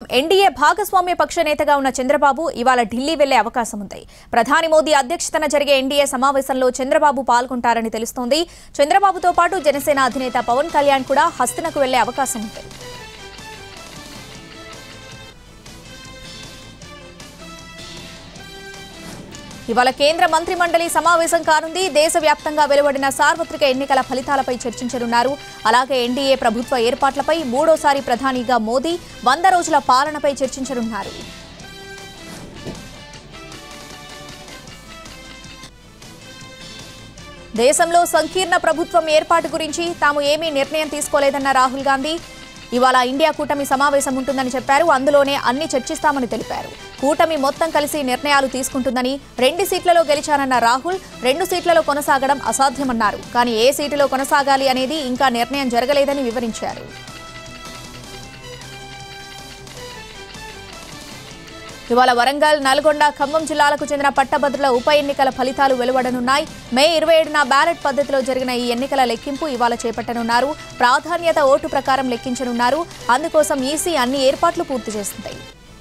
NDA భాగస్వామ్య పక్ష నేతగా ఉన్న చంద్రబాబు ఇవాళ ఢిల్లీ వెళ్లే అవకాశం ఉంది ప్రధాని మోదీ అధ్యక్షతన జరిగే ఎన్డీఏ సమావేశంలో చంద్రబాబు పాల్గొంటారని తెలుస్తోంది చంద్రబాబుతో పాటు జనసేన అధినేత పవన్ కళ్యాణ్ కూడా హస్తినకు వెళ్లే అవకాశం ఉంది ఇవాళ కేంద్ర మంత్రి మండలి సమావేశం కానుంది దేశవ్యాప్తంగా వెలువడిన సార్వత్రిక ఎన్నికల ఫలితాలపై చర్చించనున్నారు అలాగే ఎన్డీఏ ప్రభుత్వ ఏర్పాట్లపై మూడోసారి ప్రధానిగా మోదీ వంద రోజుల పాలనపై చర్చించనున్నారు దేశంలో సంకీర్ణ ప్రభుత్వం ఏర్పాటు గురించి తాము ఏమీ నిర్ణయం తీసుకోలేదన్న రాహుల్ గాంధీ ఇవాళ ఇండియా కూటమి సమావేశం ఉంటుందని చెప్పారు అందులోనే అన్ని చర్చిస్తామని తెలిపారు కూటమి మొత్తం కలిసి నిర్ణయాలు తీసుకుంటుందని రెండు సీట్లలో గెలిచానన్న రాహుల్ రెండు సీట్లలో కొనసాగడం అసాధ్యమన్నారు కానీ ఏ సీటులో కొనసాగాలి అనేది ఇంకా నిర్ణయం జరగలేదని వివరించారు ఇవాళ వరంగల్ నల్గొండ ఖమ్మం జిల్లాలకు చెందిన పట్టభద్రుల ఉప ఎన్నికల ఫలితాలు వెలువడనున్నాయి మే ఇరవై ఏడున బ్యాలెట్ పద్ధతిలో జరిగిన ఈ ఎన్నికల లెక్కింపు ఇవాళ చేపట్టనున్నారు ప్రాధాన్యత ఓటు ప్రకారం లెక్కించనున్నారు అందుకోసం ఈసీ అన్ని ఏర్పాట్లు పూర్తి చేస్తుంది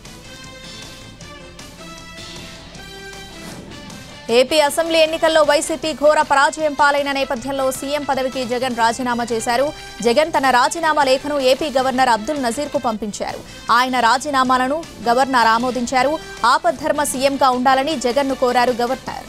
ఏపీ అసెంబ్లీ ఎన్నికల్లో వైసీపీ ఘోర పరాజయం పాలైన నేపథ్యంలో సీఎం పదవికి జగన్ రాజీనామా చేశారు జగన్ తన రాజీనామా లేఖను ఏపీ గవర్నర్ అబ్దుల్ నజీర్కు పంపించారు ఆయన రాజీనామాలను గవర్నర్ ఆమోదించారు ఆపద్ధర్మ సీఎంగా ఉండాలని జగన్ను కోరారు గవర్నర్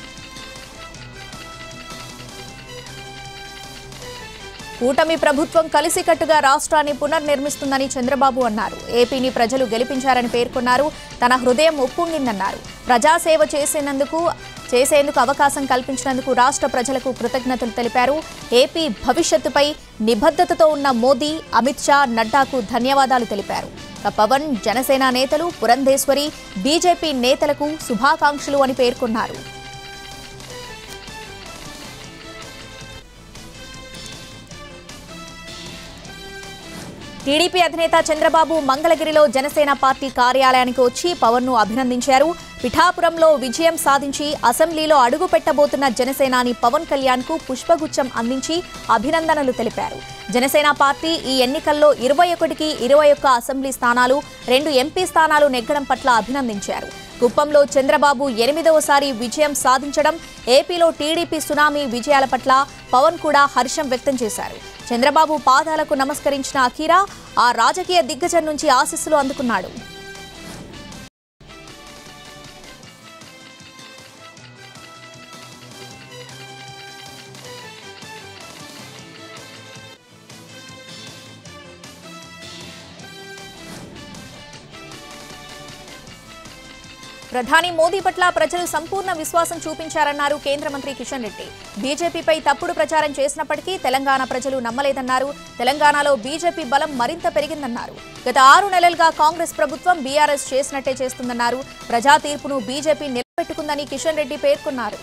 కూటమి ప్రభుత్వం కలిసికట్టుగా రాష్ట్రాన్ని పునర్నిర్మిస్తుందని చంద్రబాబు అన్నారు ఏపీని ప్రజలు గెలిపించారని పేర్కొన్నారు తన హృదయం ఒప్పుంగిందన్నారు ప్రజాసేవ చేసేందుకు చేసేందుకు అవకాశం కల్పించినందుకు రాష్ట్ర ప్రజలకు కృతజ్ఞతలు తెలిపారు ఏపీ భవిష్యత్తుపై నిబద్ధతతో ఉన్న మోదీ అమిత్ షా నడ్డాకు ధన్యవాదాలు తెలిపారు ఇక పవన్ జనసేన నేతలు పురంధేశ్వరి బీజేపీ నేతలకు శుభాకాంక్షలు అని పేర్కొన్నారు టీడీపీ అధినేత చంద్రబాబు మంగళగిరిలో జనసేన పార్టీ కార్యాలయానికి వచ్చి పవన్ ను అభినందించారు పిఠాపురంలో విజయం సాధించి అసెంబ్లీలో అడుగు పెట్టబోతున్న జనసేనాని పవన్ కళ్యాణ్ కు పుష్పగుచ్చం అందించి అభినందనలు తెలిపారు జనసేన పార్టీ ఈ ఎన్నికల్లో ఇరవై ఒకటికి ఇరవై ఒక్క అసెంబ్లీ స్థానాలు రెండు ఎంపీ స్థానాలు నెగ్గడం పట్ల అభినందించారు కుప్పంలో చంద్రబాబు ఎనిమిదవసారి విజయం సాధించడం ఏపీలో టీడీపీ సునామీ విజయాల పట్ల పవన్ కూడా హర్షం వ్యక్తం చేశారు చంద్రబాబు పాదాలకు నమస్కరించిన అఖీరా ఆ రాజకీయ దిగ్గజం నుంచి ఆశీస్సులు అందుకున్నాడు ప్రధాని మోదీ పట్ల ప్రజలు సంపూర్ణ విశ్వాసం చూపించారన్నారు కేంద్ర మంత్రి కిషన్ రెడ్డి బీజేపీపై తప్పుడు ప్రచారం చేసినప్పటికీ తెలంగాణ ప్రజలు నమ్మలేదన్నారు తెలంగాణలో బీజేపీ బలం మరింత పెరిగిందన్నారు గత ఆరు నెలలుగా కాంగ్రెస్ ప్రభుత్వం బీఆర్ఎస్ చేసినట్టే చేస్తుందన్నారు ప్రజా తీర్పును బీజేపీ నిలబెట్టుకుందని కిషన్ రెడ్డి పేర్కొన్నారు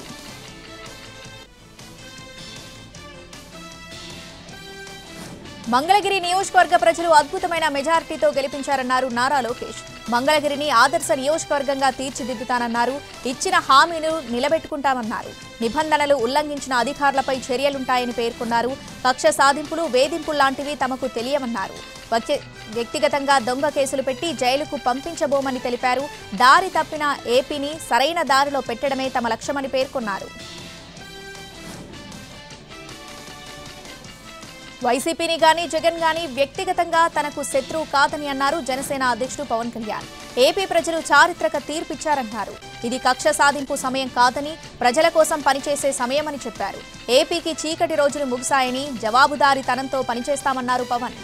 మంగళగిరి నియోజకవర్గ ప్రజలు అద్భుతమైన మెజారిటీతో గెలిపించారన్నారు నారా లోకేష్ మంగళగిరిని ఆదర్శ నియోజకవర్గంగా తీర్చిదిద్దుతానన్నారు ఇచ్చిన హామీను నిలబెట్టుకుంటామన్నారు నిబంధనలు ఉల్లంఘించిన అధికారులపై చర్యలుంటాయని పేర్కొన్నారు కక్ష సాధింపులు వేధింపులు లాంటివి తమకు తెలియమన్నారు వ్యక్తి- వ్యక్తిగతంగా దొంగ కేసులు పెట్టి జైలుకు పంపించబోమని తెలిపారు దారి తప్పిన ఏపీని సరైన దారిలో పెట్టడమే తమ లక్ష్యమని పేర్కొన్నారు వైసీపీని గాని జగన్ గాని వ్యక్తిగతంగా తనకు శత్రువు కాదని అన్నారు జనసేన అధ్యక్షుడు పవన్ కళ్యాణ్ ఏపీ ప్రజలు చారిత్రక తీర్పిచ్చారన్నారు ఇది కక్ష సాధింపు సమయం కాదని ప్రజల కోసం పనిచేసే సమయమని చెప్పారు ఏపీకి చీకటి రోజులు ముగిశాయని జవాబుదారీతనంతో పనిచేస్తామన్నారు పవన్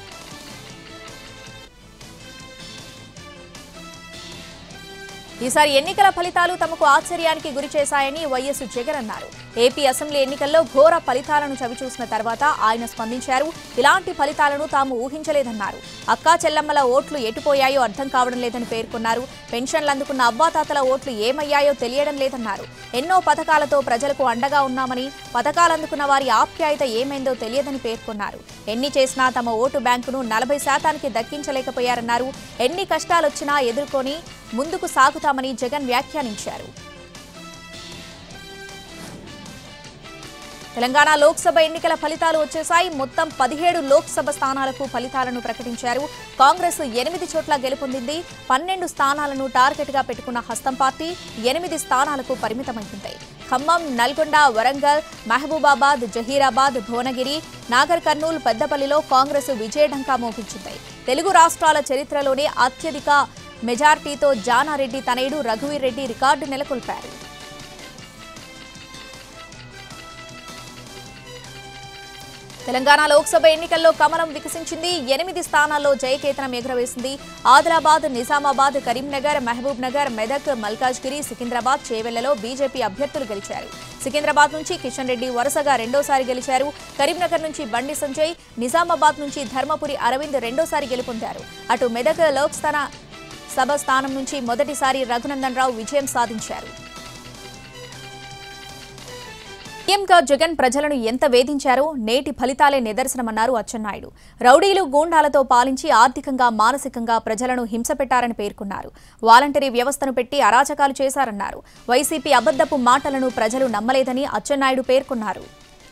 ఈసారి ఎన్నికల ఫలితాలు తమకు ఆశ్చర్యానికి గురి చేశాయని వైఎస్ జగన్ అన్నారు ఏపీ అసెంబ్లీ ఎన్నికల్లో ఘోర ఫలితాలను చవిచూసిన తర్వాత ఆయన స్పందించారు ఇలాంటి ఫలితాలను తాము ఊహించలేదన్నారు అక్కా చెల్లమ్మల ఓట్లు ఎటుపోయాయో అర్థం కావడం లేదని పేర్కొన్నారు పెన్షన్లు అందుకున్న అవ్వాతాతల ఓట్లు ఏమయ్యాయో తెలియడం లేదన్నారు ఎన్నో పథకాలతో ప్రజలకు అండగా ఉన్నామని పథకాలు అందుకున్న వారి ఆప్యాయత ఏమైందో తెలియదని పేర్కొన్నారు ఎన్ని చేసినా తమ ఓటు బ్యాంకును నలభై శాతానికి దక్కించలేకపోయారన్నారు ఎన్ని కష్టాలొచ్చినా ఎదుర్కొని ముందుకు సాగుతామని జగన్ వ్యాఖ్యానించారు తెలంగాణ లోక్సభ ఎన్నికల ఫలితాలు వచ్చేశాయి మొత్తం పదిహేడు లోక్సభ స్థానాలకు ఫలితాలను ప్రకటించారు కాంగ్రెస్ ఎనిమిది చోట్ల గెలుపొందింది పన్నెండు స్థానాలను టార్గెట్గా పెట్టుకున్న హస్తం పార్టీ ఎనిమిది స్థానాలకు పరిమితమైంది ఖమ్మం నల్గొండ వరంగల్ మహబూబాబాద్ జహీరాబాద్ భువనగిరి నాగర్ కర్నూలు పెద్దపల్లిలో కాంగ్రెస్ విజయఢంకా మోగించింది తెలుగు రాష్ట్రాల చరిత్రలోనే అత్యధిక మెజార్టీతో జానారెడ్డి తనయుడు రఘువీర్ రెడ్డి రికార్డు నెలకొల్పారు తెలంగాణ లోక్సభ ఎన్నికల్లో కమలం వికసించింది ఎనిమిది స్థానాల్లో జయకేతనం ఎగురవేసింది ఆదిలాబాద్ నిజామాబాద్ కరీంనగర్ మహబూబ్ నగర్ మెదక్ మల్కాజ్గిరి సికింద్రాబాద్ చేవెళ్లలో బీజేపీ అభ్యర్థులు గెలిచారు సికింద్రాబాద్ నుంచి కిషన్ రెడ్డి వరుసగా రెండోసారి గెలిచారు కరీంనగర్ నుంచి బండి సంజయ్ నిజామాబాద్ నుంచి ధర్మపురి అరవింద్ రెండోసారి గెలుపొందారు అటు మెదక్ లోక్స్థాన సభ స్థానం నుంచి మొదటిసారి రఘునందన్ రావు విజయం సాధించారు సీఎంగా జగన్ ప్రజలను ఎంత వేధించారో నేటి ఫలితాలే నిదర్శనమన్నారు అచ్చెన్నాయుడు రౌడీలు గూండాలతో పాలించి ఆర్థికంగా మానసికంగా ప్రజలను హింసపెట్టారని పేర్కొన్నారు వాలంటరీ వ్యవస్థను పెట్టి అరాచకాలు చేశారన్నారు వైసీపీ అబద్దపు మాటలను ప్రజలు నమ్మలేదని అచ్చెన్నాయుడు పేర్కొన్నారు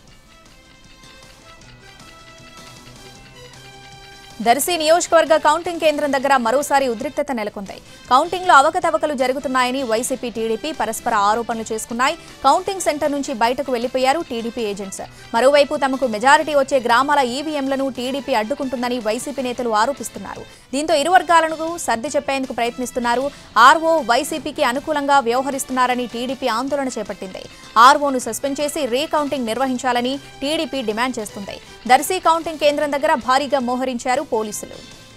దర్శి నియోజకవర్గ కౌంటింగ్ కేంద్రం దగ్గర మరోసారి ఉద్రిక్తత నెలకొంది కౌంటింగ్ లో అవకతవకలు జరుగుతున్నాయని వైసీపీ టీడీపీ పరస్పర ఆరోపణలు చేసుకున్నాయి కౌంటింగ్ సెంటర్ నుంచి బయటకు వెళ్లిపోయారు టీడీపీ ఏజెంట్స్ మరోవైపు తమకు మెజారిటీ వచ్చే గ్రామాల ఈవీఎంలను టీడీపీ అడ్డుకుంటుందని వైసీపీ నేతలు ఆరోపిస్తున్నారు దీంతో ఇరు వర్గాలను సర్ది చెప్పేందుకు ప్రయత్నిస్తున్నారు ఆర్ఓ వైసీపీకి అనుకూలంగా వ్యవహరిస్తున్నారని టీడీపీ ఆందోళన చేపట్టింది ఆర్ఓను సస్పెండ్ చేసి రీకౌంటింగ్ నిర్వహించాలని టీడీపీ డిమాండ్ చేస్తుంది దర్శి కౌంటింగ్ కేంద్రం దగ్గర భారీగా మోహరించారు పోలీసులు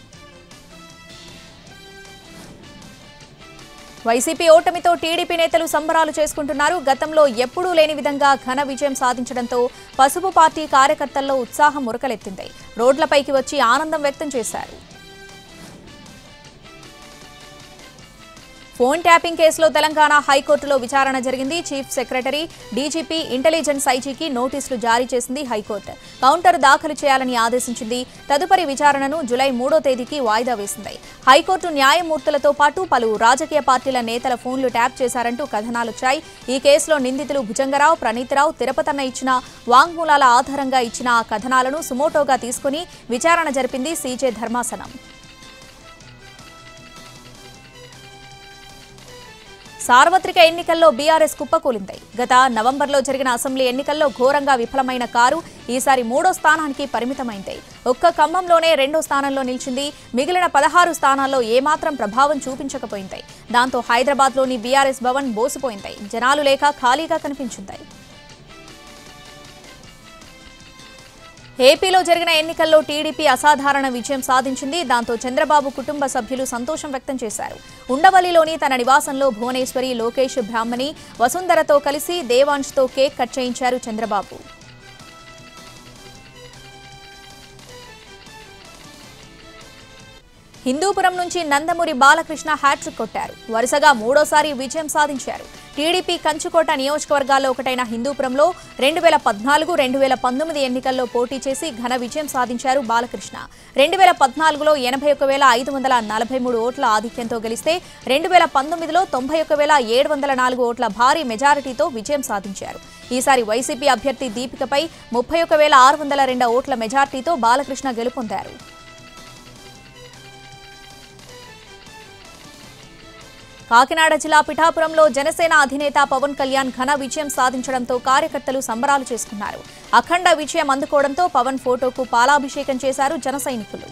వైసీపీ ఓటమితో టీడీపీ నేతలు సంబరాలు చేసుకుంటున్నారు గతంలో ఎప్పుడూ లేని విధంగా ఘన విజయం సాధించడంతో పసుపు పార్టీ కార్యకర్తల్లో ఉత్సాహం మురకలెత్తింది రోడ్లపైకి వచ్చి ఆనందం వ్యక్తం చేశారు ఫోన్ ట్యాపింగ్ కేసులో తెలంగాణ హైకోర్టులో విచారణ జరిగింది చీఫ్ సెక్రటరీ డీజీపీ ఇంటెలిజెన్స్ ఐజీకి నోటీసులు జారీ చేసింది హైకోర్టు కౌంటర్ దాఖలు చేయాలని ఆదేశించింది తదుపరి విచారణను జులై మూడో తేదీకి వాయిదా వేసింది హైకోర్టు న్యాయమూర్తులతో పాటు పలు రాజకీయ పార్టీల నేతల ఫోన్లు ట్యాప్ చేశారంటూ కథనాలొచ్చాయి ఈ కేసులో నిందితులు భుజంగరావు ప్రణీత్రావు తిరుపతన్న ఇచ్చిన వాంగ్మూలాల ఆధారంగా ఇచ్చిన ఆ కథనాలను సుమోటోగా తీసుకుని విచారణ జరిపింది సీజే ధర్మాసనం సార్వత్రిక ఎన్నికల్లో బీఆర్ఎస్ కుప్పకూలింది గత నవంబర్లో జరిగిన అసెంబ్లీ ఎన్నికల్లో ఘోరంగా విఫలమైన కారు ఈసారి మూడో స్థానానికి పరిమితమైంది ఒక్క ఖమ్మంలోనే రెండో స్థానంలో నిలిచింది మిగిలిన పదహారు స్థానాల్లో ఏమాత్రం ప్రభావం చూపించకపోయింది దాంతో హైదరాబాద్లోని బీఆర్ఎస్ భవన్ బోసిపోయింది జనాలు లేక ఖాళీగా కనిపించింది ఏపీలో జరిగిన ఎన్నికల్లో టీడీపీ అసాధారణ విజయం సాధించింది దాంతో చంద్రబాబు కుటుంబ సభ్యులు సంతోషం వ్యక్తం చేశారు ఉండవల్లిలోని తన నివాసంలో భువనేశ్వరి లోకేష్ బ్రాహ్మణి వసుంధరతో కలిసి దేవాంష్తో కేక్ కట్ చేయించారు చంద్రబాబు హిందూపురం నుంచి నందమూరి బాలకృష్ణ హ్యాట్రిక్ కొట్టారు వరుసగా మూడోసారి విజయం సాధించారు టీడీపీ కంచుకోట నియోజకవర్గాల్లో ఒకటైన హిందూపురంలో రెండు వేల పద్నాలుగు రెండు వేల పంతొమ్మిది ఎన్నికల్లో పోటీ చేసి ఘన విజయం సాధించారు బాలకృష్ణ రెండు వేల పద్నాలుగులో ఎనభై ఒక వేల ఐదు వందల నలభై మూడు ఓట్ల ఆధిక్యంతో గెలిస్తే రెండు వేల పంతొమ్మిదిలో తొంభై ఒక వేల ఏడు వందల నాలుగు ఓట్ల భారీ మెజారిటీతో విజయం సాధించారు ఈసారి వైసీపీ అభ్యర్థి దీపికపై ముప్పై ఒక వేల ఆరు వందల రెండు ఓట్ల మెజార్టీతో బాలకృష్ణ గెలుపొందారు కాకినాడ జిల్లా పిఠాపురంలో జనసేన అధినేత పవన్ కళ్యాణ్ ఘన విజయం సాధించడంతో కార్యకర్తలు సంబరాలు చేసుకున్నారు అఖండ విజయం అందుకోవడంతో పవన్ ఫోటోకు పాలాభిషేకం చేశారు జన సైనికులు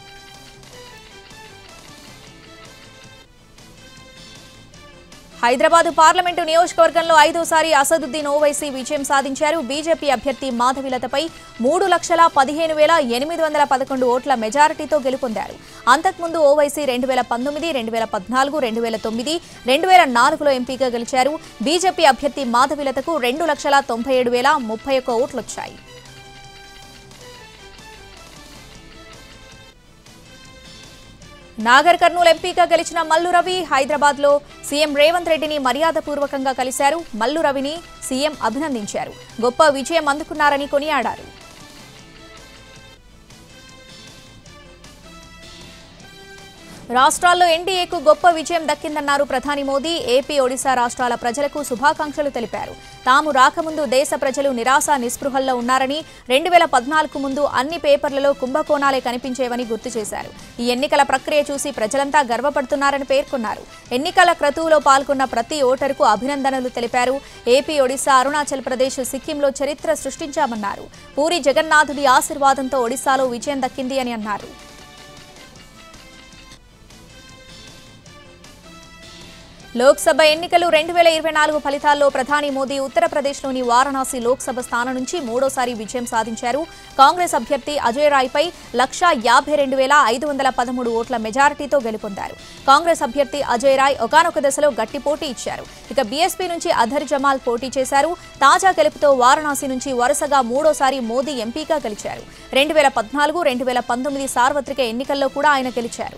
హైదరాబాద్ పార్లమెంటు నియోజకవర్గంలో ఐదోసారి అసదుద్దీన్ ఓవైసీ విజయం సాధించారు బీజేపీ అభ్యర్థి మాధవిలతపై మూడు లక్షల పదిహేను వేల ఎనిమిది వందల పదకొండు ఓట్ల మెజారిటీతో గెలుపొందారు అంతకుముందు ఓవైసీ రెండు వేల పంతొమ్మిది రెండు వేల పద్నాలుగు రెండు వేల తొమ్మిది రెండు వేల నాలుగులో ఎంపీగా గెలిచారు బీజేపీ అభ్యర్థి మాధవిలతకు రెండు లక్షల తొంభై ఏడు వేల ముప్పై ఒక్క ఓట్లొచ్చాయి నాగర్ కర్నూలు ఎంపీగా గెలిచిన మల్లు రవి హైదరాబాద్ లో సీఎం రేవంత్ రెడ్డిని మర్యాదపూర్వకంగా కలిశారు మల్లు రవిని సీఎం అభినందించారు గొప్ప విజయం అందుకున్నారని కొనియాడారు రాష్ట్రాల్లో ఎన్డీఏకు గొప్ప విజయం దక్కిందన్నారు ప్రధాని మోదీ ఏపీ ఒడిశా రాష్ట్రాల ప్రజలకు శుభాకాంక్షలు తెలిపారు తాము రాకముందు దేశ ప్రజలు నిరాశ నిస్పృహల్లో ఉన్నారని రెండు వేల పద్నాలుగు ముందు అన్ని పేపర్లలో కుంభకోణాలే కనిపించేవని గుర్తు చేశారు ఈ ఎన్నికల ప్రక్రియ చూసి ప్రజలంతా గర్వపడుతున్నారని పేర్కొన్నారు ఎన్నికల క్రతువులో పాల్గొన్న ప్రతి ఓటరుకు అభినందనలు తెలిపారు ఏపీ ఒడిశా అరుణాచల్ ప్రదేశ్ సిక్కింలో చరిత్ర సృష్టించామన్నారు పూరి జగన్నాథుడి ఆశీర్వాదంతో ఒడిశాలో విజయం దక్కింది అని అన్నారు లోక్సభ ఎన్నికలు రెండు వేల ఇరవై నాలుగు ఫలితాల్లో ప్రధాని మోదీ ఉత్తరప్రదేశ్లోని వారణాసి లోక్సభ స్థానం నుంచి మూడోసారి విజయం సాధించారు కాంగ్రెస్ అభ్యర్థి అజయ్ రాయ్పై లక్షా యాభై రెండు వేల ఐదు వందల పదమూడు ఓట్ల మెజారిటీతో గెలుపొందారు కాంగ్రెస్ అభ్యర్థి అజయ్ రాయ్ ఒకనొక దశలో గట్టి పోటీ ఇచ్చారు ఇక బీఎస్పీ నుంచి అధర్ జమాల్ పోటీ చేశారు తాజా గెలుపుతో వారణాసి నుంచి వరుసగా మూడోసారి మోదీ ఎంపీగా గెలిచారు రెండు వేల పద్నాలుగు రెండు వేల పంతొమ్మిది సార్వత్రిక ఎన్నికల్లో కూడా ఆయన గెలిచారు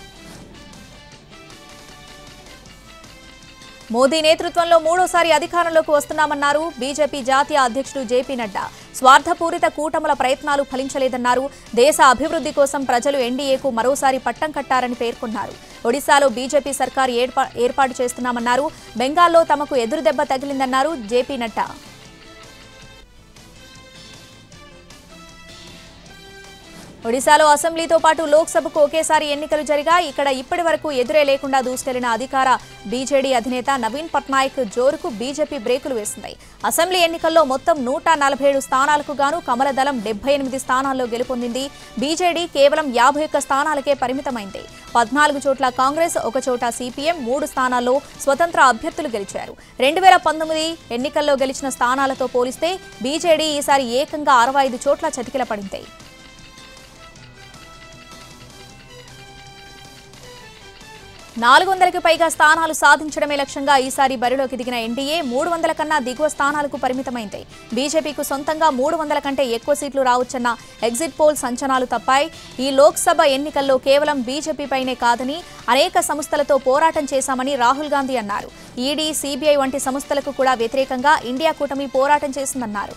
మోదీ నేతృత్వంలో మూడోసారి అధికారంలోకి వస్తున్నామన్నారు బీజేపీ జాతీయ అధ్యక్షుడు జేపీ నడ్డా స్వార్థపూరిత కూటముల ప్రయత్నాలు ఫలించలేదన్నారు దేశ అభివృద్ధి కోసం ప్రజలు ఎన్డీఏకు మరోసారి పట్టం కట్టారని పేర్కొన్నారు ఒడిశాలో బీజేపీ సర్కారు ఏర్పా ఏర్పాటు చేస్తున్నామన్నారు బెంగాల్లో తమకు ఎదురుదెబ్బ తగిలిందన్నారు జేపీ నడ్డా ఒడిశాలో అసెంబ్లీతో పాటు లోక్సభకు ఒకేసారి ఎన్నికలు జరిగాయి ఇక్కడ ఇప్పటి వరకు ఎదురే లేకుండా దూసుకెళ్లిన అధికార బీజేడీ అధినేత నవీన్ పట్నాయక్ జోరుకు బీజేపీ బ్రేకులు వేసింది అసెంబ్లీ ఎన్నికల్లో మొత్తం నూట నలభై ఏడు స్థానాలకు గాను కమలదళం డెబ్బై ఎనిమిది స్థానాల్లో గెలుపొందింది బీజేడీ కేవలం యాభై ఒక్క స్థానాలకే పరిమితమైంది పద్నాలుగు చోట్ల కాంగ్రెస్ ఒక చోట సిపిఎం మూడు స్థానాల్లో స్వతంత్ర అభ్యర్థులు గెలిచారు రెండు వేల పంతొమ్మిది ఎన్నికల్లో గెలిచిన స్థానాలతో పోలిస్తే బీజేడీ ఈసారి ఏకంగా అరవై ఐదు చోట్ల చతికిల పడింది నాలుగు వందలకి పైగా స్థానాలు సాధించడమే లక్ష్యంగా ఈసారి బరిలోకి దిగిన ఎన్డీఏ మూడు వందల కన్నా దిగువ స్థానాలకు పరిమితమైంది బీజేపీకు సొంతంగా మూడు వందల కంటే ఎక్కువ సీట్లు రావచ్చన్న ఎగ్జిట్ పోల్ సంచనాలు తప్పాయి ఈ లోక్సభ ఎన్నికల్లో కేవలం బీజేపీపైనే కాదని అనేక సంస్థలతో పోరాటం చేశామని రాహుల్ గాంధీ అన్నారు ఈడీ సీబీఐ వంటి సంస్థలకు కూడా వ్యతిరేకంగా ఇండియా కూటమి పోరాటం చేసిందన్నారు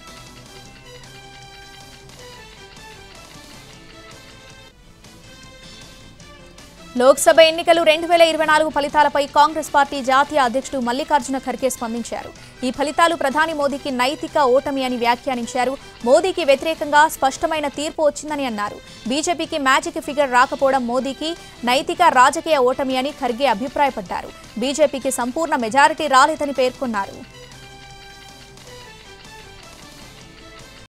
లోక్సభ ఎన్నికలు రెండు వేల ఇరవై నాలుగు ఫలితాలపై కాంగ్రెస్ పార్టీ జాతీయ అధ్యక్షుడు మల్లికార్జున ఖర్గే స్పందించారు ఈ ఫలితాలు ప్రధాని మోదీకి నైతిక ఓటమి అని వ్యాఖ్యానించారు మోదీకి వ్యతిరేకంగా స్పష్టమైన తీర్పు వచ్చిందని అన్నారు బీజేపీకి మ్యాజిక్ ఫిగర్ రాకపోవడం మోదీకి నైతిక రాజకీయ ఓటమి అని ఖర్గే అభిప్రాయపడ్డారు బీజేపీకి సంపూర్ణ మెజారిటీ రాలేదని పేర్కొన్నారు